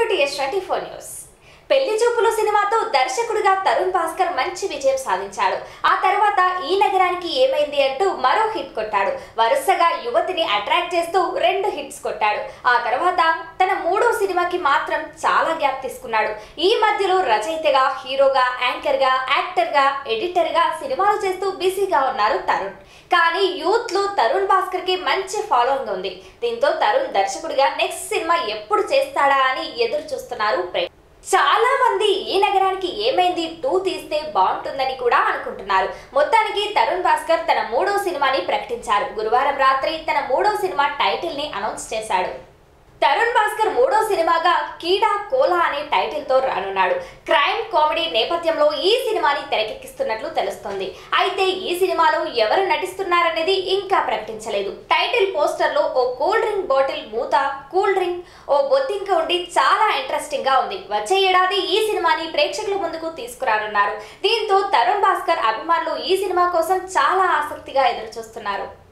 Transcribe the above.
To S twenty four news Pelli Choopulu సినిమాతో దర్శకుడిగా తరుణ్ భాస్కర్ మంచి విజయం సాధించాడు ఆ తర్వాత ఈ నగరానికి ఏమైంది అంటూ మరో హిట్ కొట్టాడు వరుసగా యువతిని అట్రాక్ట్ చేస్తూ రెండు హిట్స్ కొట్టాడు ఆ తర్వాత తన మూడో సినిమాకి మాత్రం చాలా గ్యాప్ తీసుకున్నాడు ఈ మధ్యలో రచయితగా హీరోగా యాంకర్ గా యాక్టర్ గా ఎడిటర్ గా సినిమాలు చేస్తూ బిజీగా ఉన్నారు తరుణ్ కానీ యూత్ లో తరుణ్ భాస్కర్ కి మంచి ఫాలోయింగ్ ఉంది దీంతో తరుణ్ దర్శకుడిగా నెక్స్ట్ సినిమా ఎప్పుడు చేస్తాడా అని ఎదురు చూస్తున్నారు ప్రేక్షకులు. చాలా మంది ఈ నగరానికి ఏమైంది టూ తీస్తే బాగుంటుందని కూడా అనుకుంటున్నారు మొత్తానికి తరుణ్ భాస్కర్ తన మూడో సినిమాని ప్రకటించారు గురువారం రాత్రి తన మూడో సినిమా టైటిల్ ని అనౌన్స్ చేశాడు తరుణ్ భాస్కర్ మూడో సినిమాగా కీడా కోలా అనే టైటిల్ తో రానున్నాడు క్రైమ్ కామెడీ నేపథ్యంలో ఈ సినిమాని తెరకెక్కిస్తున్నట్లు తెలుస్తోంది అయితే ఈ సినిమాలో ఎవరు నటిస్తున్నారనేది ఇంకా ప్రకటించలేదు టైటిల్ పోస్టర్ లో ఓ కూల్ డ్రింక్ బాటిల్ మూత కూల్ డ్రింక్ ఓ బొత్తింక ఉండి చాలా ఇంట్రెస్టింగ్ గా ఉంది వచ్చే ఏడాది ఈ సినిమాని ప్రేక్షకుల ముందుకు తీసుకురానున్నారు దీంతో తరుణ్ భాస్కర్ అభిమానులు ఈ సినిమా కోసం చాలా ఆసక్తిగా ఎదురు చూస్తున్నారు